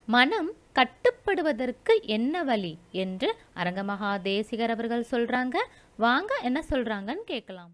மனம் கட்டுப்படுவதற்கு என்ன வழி என்று அரங்கமகா தேசிகர் அவர்கள் சொல்றாங்க வாங்க என்ன சொல்றாங்கன்னு கேட்கலாம்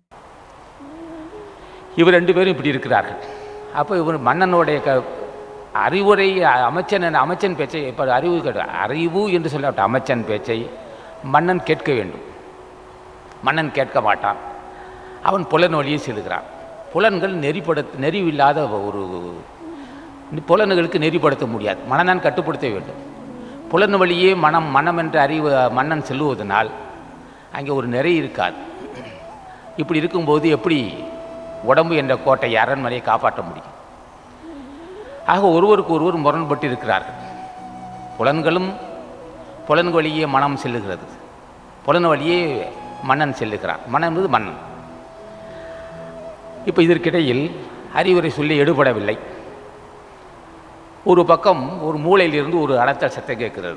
இவர் ரெண்டு பேரும் இப்படி இருக்கிறார்கள் அப்போ இவர் மன்னனுடைய க அறிவுரை அமைச்சன் அமைச்சன் பேச்சை இப்போ அறிவு கேட்டு அறிவு என்று சொல்லப்பட்ட அமைச்சன் பேச்சை மன்னன் கேட்க வேண்டும் மன்னன் கேட்க மாட்டான் அவன் புலன் வழியே செல்கிறான் புலன்கள் நெறிப்படுத்த நெறிவில்லாத ஒரு புலன்களுக்கு நெறிப்படுத்த முடியாது மனதான் கட்டுப்படுத்த வேண்டும் புலன் வழியே மனம் மனம் என்ற அறிவு மன்னன் செல்லுவதனால் அங்கே ஒரு நிறை இருக்காது இப்படி இருக்கும்போது எப்படி உடம்பு என்ற கோட்டை அரண்மனையை காப்பாற்ற முடியும் ஆக ஒருவருக்கு ஒருவர் முரண்பட்டு இருக்கிறார்கள் புலன்களும் புலன் வழியே மனம் செல்லுகிறது புலன் வழியே மன்னன் செல்லுகிறான் மன்னன் என்பது மன்னன் இப்போ இதற்கிடையில் அறிவுரை சொல்லி எடுபடவில்லை ஒரு பக்கம் ஒரு மூலையிலிருந்து ஒரு அலத்தல் சத்தம் கேட்கிறது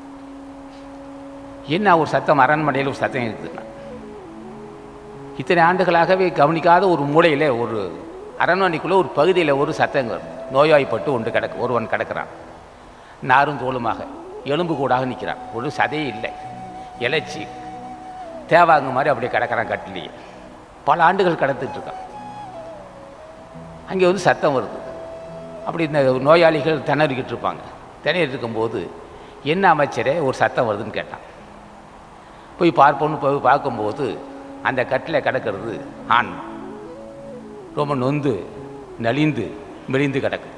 என்ன ஒரு சத்தம் அரண்மனையில் ஒரு சத்தம் இருக்குதுன்னா இத்தனை ஆண்டுகளாகவே கவனிக்காத ஒரு மூலையில் ஒரு அரண்மனைக்குள்ளே ஒரு பகுதியில் ஒரு சத்தம் வரும். நோய்வாய்ப்பட்டு ஒன்று கிடக்கு ஒருவன் கிடக்கிறான் நாரும் தோளுமாக எலும்பு கூடாக நிற்கிறான் ஒரு சதையே இல்லை இலைச்சி தேவாங்க மாதிரி அப்படியே கிடக்கிறான் கட்டிலேயே பல ஆண்டுகள் கடந்துட்டு இருக்கான் அங்கே வந்து சத்தம் வருது அப்படி இந்த நோயாளிகள் திணறிக்கிட்டு இருப்பாங்க திணறிட்டு இருக்கும்போது என்ன அமைச்சரே ஒரு சத்தம் வருதுன்னு கேட்டான் போய் பார்ப்போம்னு போய் பார்க்கும்போது அந்த கட்டில் கிடக்கிறது ஆண் ரொம்ப நொந்து நலிந்து மெலிந்து கிடக்கு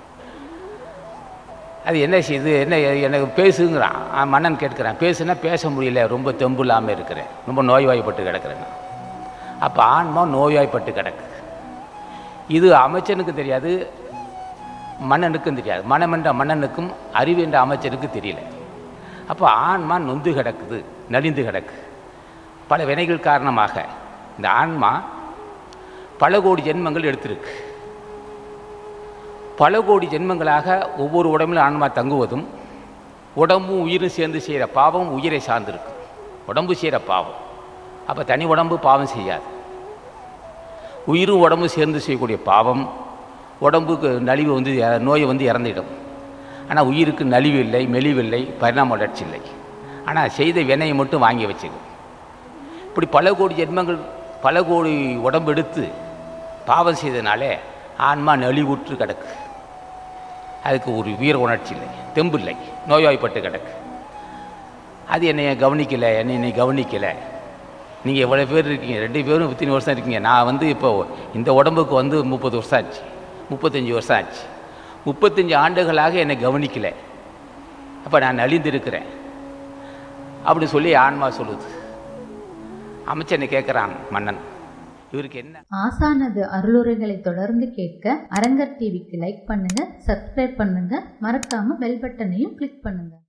அது என்ன செய்யுது என்ன எனக்கு பேசுங்கிறான் ஆ, மன்னன் கேட்குறான் பேசுனா பேச முடியல ரொம்ப தெம்பு இல்லாமல் இருக்கிறேன் ரொம்ப நோய்வாய்ப்பட்டு கிடக்கிறேன் அப்போ ஆன்மா நோய்வாய்ப்பட்டு கிடக்கு இது அமைச்சனுக்கு தெரியாது மன்னனுக்கும் தெரியாது மனம் என்ற மன்னனுக்கும் அறிவு என்ற அமைச்சனுக்கு தெரியல அப்போ ஆன்மா நொந்து கிடக்குது நலிந்து கிடக்கு பல வினைகள் காரணமாக இந்த ஆன்மா பல கோடி ஜென்மங்கள் எடுத்திருக்கு பல கோடி ஜென்மங்களாக ஒவ்வொரு உடம்பிலும் ஆன்மா தங்குவதும் உடம்பும் உயிரும் சேர்ந்து செய்கிற பாவம் உயிரை சார்ந்திருக்கு உடம்பு செய்கிற பாவம் அப்போ தனி உடம்பு பாவம் செய்யாது உயிரும் உடம்பும் சேர்ந்து செய்யக்கூடிய பாவம் உடம்புக்கு நலிவு வந்து இற- நோயை வந்து இறந்துடும் ஆனால் உயிருக்கு நலிவு இல்லை மெலிவில்லை பரிணாம வளர்ச்சி இல்லை ஆனால் செய்த வினையை மட்டும் வாங்கி வச்சுக்கும் இப்படி பல கோடி ஜென்மங்கள் பல கோடி உடம்பு எடுத்து பாவம் செய்தனாலே ஆன்மா நலிவுற்று கிடக்கு அதுக்கு ஒரு வீர உணர்ச்சி இல்லை தெம்பு இல்லை நோய்வாய்ப்பட்டு கிடக்கு அது என்னைய கவனிக்கலை என்னை என்னை கவனிக்கலை நீங்கள் எவ்வளோ பேர் இருக்கீங்க ரெண்டு பேரும் இத்தனை வருஷம் இருக்கீங்க நான் வந்து இப்போ இந்த உடம்புக்கு வந்து முப்பது வருஷம் ஆச்சு முப்பத்தஞ்சு வருஷம் ஆச்சு முப்பத்தஞ்சு ஆண்டுகளாக என்னை கவனிக்கலை அப்போ நான் நலிந்திருக்கிறேன் அப்படி சொல்லி ஆன்மா சொல்லுது அமைச்சனை கேட்குறான் மன்னன் இவருக்கு என்ன ஆசானது அருளுரைகளை தொடர்ந்து கேட்க அரங்கர் டிவிக்கு லைக் பண்ணுங்க சப்ஸ்கிரைப் பண்ணுங்க மறக்காம பெல் பட்டனையும் கிளிக் பண்ணுங்க